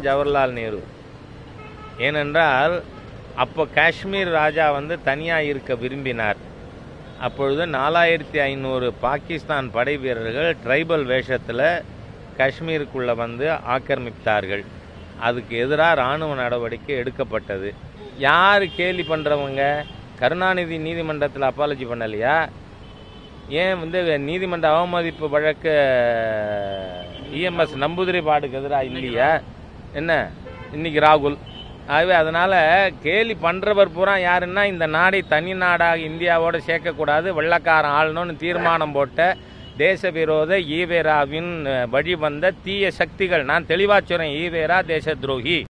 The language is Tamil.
ஜவஹர்லால் நேரு ஏனென்றால் அப்போ காஷ்மீர் ராஜா வந்து தனியாக இருக்க விரும்பினார் அப்பொழுது நாலாயிரத்தி ஐநூறு பாகிஸ்தான் படை வீரர்கள் ட்ரைபல் வேஷத்தில் காஷ்மீருக்குள்ளே வந்து ஆக்கிரமித்தார்கள் அதுக்கு எதிராக இராணுவ நடவடிக்கை எடுக்கப்பட்டது யார் கேலி பண்ணுறவங்க கருணாநிதி நீதிமன்றத்தில் அப்பாலஜி பண்ணலையா ஏன் வந்து நீதிமன்ற அவமதிப்பு வழக்கு இஎம்எஸ் நம்பூதிரி பாடுக்கு எதிராக இல்லையா என்ன இன்னைக்கு ராகுல் ஆகவே அதனால் கேலி பண்ணுறவர் பூரா யாருன்னா இந்த நாடை தனி நாடாக இந்தியாவோட சேர்க்கக்கூடாது வெள்ளக்காரன் ஆளணும்னு தீர்மானம் போட்ட தேச விரோத ஈவேராவின் அஹ், வழி வந்த தீய சக்திகள் நான் தெளிவாக சொல்கிறேன் ஈவேரா தேச துரோகி